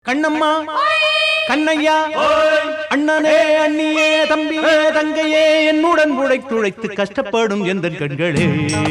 கண்ணம்மா கண்ணையா அண்ணனே அண்ணியே தம்பியே தங்கையே என்னுடன் உழைத்துழைத்து கஷ்டப்படும் எந்த கண்களே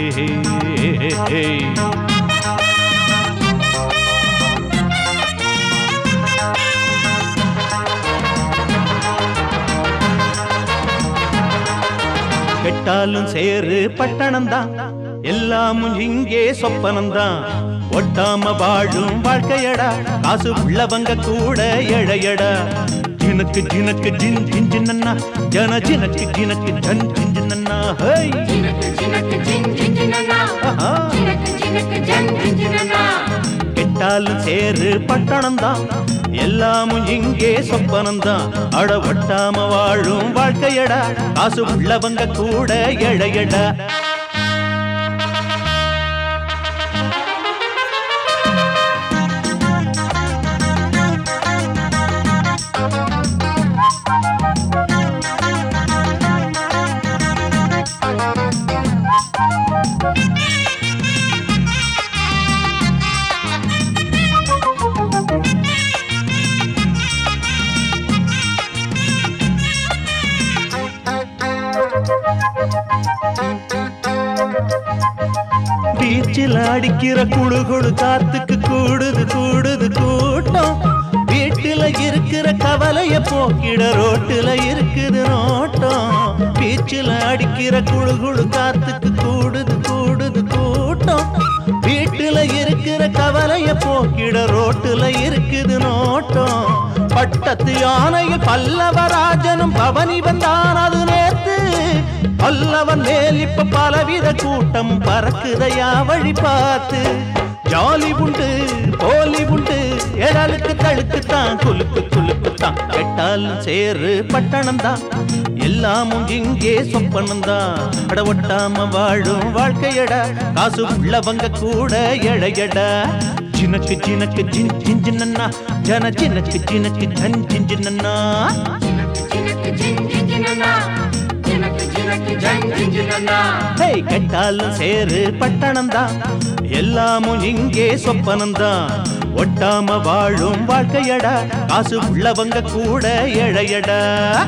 கெட்டாலும் சேரு பட்டணம்தான் எல்லாமும் இங்கே சொப்பனம்தான் ஒட்டாம வாழும் வாழ்க்கையடா காசு உள்ளவங்க கூட எழையடா ஜினக்கு ஜினக்கு ஜின் ஜின் ஜின்னண்ணா ஜன ஜினக்கு ஜினக்கு ஜன் ஜின் ஜின்னண்ணா ஹை ஜினக்கு ஜினக்கு ஜின் ஜின் ஜினனா ஆஹா. ஜினக்கு ஜினக்கு ஜன் ஜின் ஜினனா கெட்டாலும் சேரு பட்டணம்தான் எல்லாமும் இங்கே சொப்பனம்தான் அட ஒட்டாம வாழும் வாழ்க்கையடா காசு உள்ளவங்க கூட எழையடா பீச்சில் அடிக்கிற குழு குழு காத்துக்கு கூடுது கூடுது கூட்டம் வீட்டுல இருக்கிற கவலைய போக்கிட ரோட்டுல இருக்குது நோட்டம் பீச்சில் அடிக்கிற குழு குழு காத்துக்கு கூடுது கூடுது கூட்டம் வீட்டுல இருக்கிற கவலைய போக்கிட ரோட்டுல இருக்குது நோட்டம் பட்டத்து யானையில் பல்லவராஜனும் பவனி வந்தான் அது நேர்த்து பல்லவன் மேல் இப்ப பலவித கூட்டம் பறக்குதையா வழி பார்த்து ஜாலி உண்டு போலி உண்டு எழலுக்கு தழுக்கு தான் குலுக்கு குலுக்கு தான் கெட்டாலும் சேரு பட்டணம் தான் எல்லாமும் இங்கே சொப்பனம் தான் அட ஒட்டாம வாழும் வாழ்க்கையடா காசு உள்ளவங்க கூட எழையடா ஜினக்கு ஜினக்கு ஜின் ஜின் ஜின்னண்ணா ஜன ஜினக்கு ஜினக்கு ஜன் ஜின் ஜின்னண்ணா ஜினக்கு ஜினக்கு ஜின் ஜின் ஜினனா ஜினக்கு ஜினக்கு ஜன் ஜின் ஜினனா ஹே கெட்டாலும் சேரு பட்டணம் தான் எல்லாமும் இங்கே சொப்பனம் தான் ஒட்டாம வாழும் வாழ்க்கையடா காசு உள்ளவங்க கூட எழையடா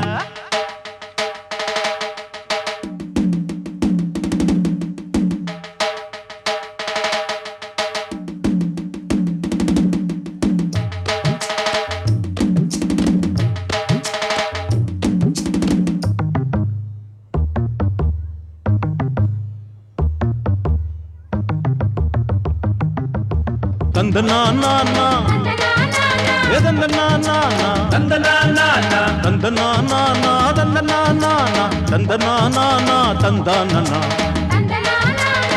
தந்த நான் நான் நான் எதந்த நான் நான் நான் தந்த நான் நான் நான் தந்த நான் நான் நான் தந்த நான் நான் நான் தந்த நான் நான் நான் தந்தா நான் நான்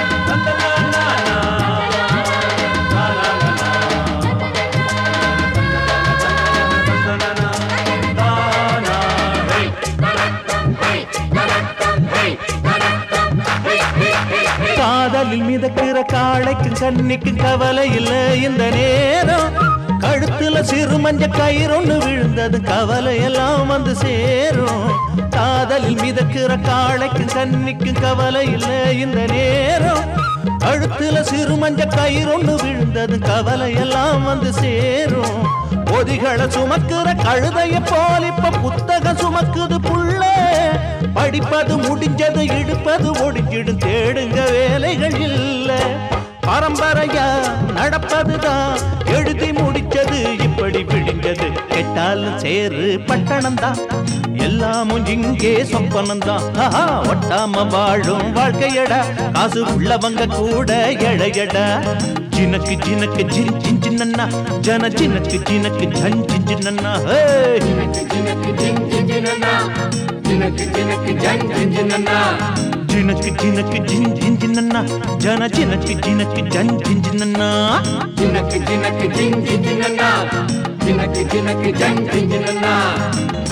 காதலில் மிதக்கிற காளைக்கும் கண்ணிக்கும் கவலை இல்ல இந்த நேரம் கழுத்துல சிறு மஞ்ச கயிறொன்னு விழுந்தது கவலை எல்லாம் வந்து சேரும் காதலில் மிதக்கிற காளைக்கும் கண்ணிக்கும் கவலை இல்ல இந்த நேரம் கழுத்துல சிறு மஞ்ச கயிறொன்னு விழுந்தது கவலை எல்லாம் வந்து சேரும் பொதிகளை சுமக்கிற கழுதைய போல் இப்ப புத்தகம் சுமக்குது புள்ள படிப்பது முடிஞ்சது இடுப்பது ஒடிஞ்சிடும் தேடுங்க வேலைகள் இல்ல பரம்பரையா நடப்பதுதான் எழுதி முடிச்சது இப்படி விடிஞ்சது கெட்டாலும் சேரு பட்டணம் தான் எல்லாமும் இங்கே சொப்பனம் தான் ஒட்டாம வாழும் வாழ்க்கையடா காசு உள்ளவங்க கூட எழையடா ஜினக்கு ஜினக்கு ஜின் ஜின் ஜின்னண்ணா ஜன ஜினக்கு ஜினக்கு ஜன் ஜின் ஜின்னண்ணா ஹே ஜினக்கு ஜினக்கு ஜின் ஜின் ஜினனா ஜினக்கு ஜினக்கு ஜன் ஜின் ஜினனா ஜினக்கு ஜினக்கு ஜின் ஜின் ஜின்னண்ணா ஜன ஜினக்கு ஜினக்கு ஜன் ஜின் ஜின்னண்ணா ஜினக்கு ஜினக்கு ஜின் ஜின் ஜினனா ஜினக்கு ஜினக்கு ஜன் ஜின் ஜினனா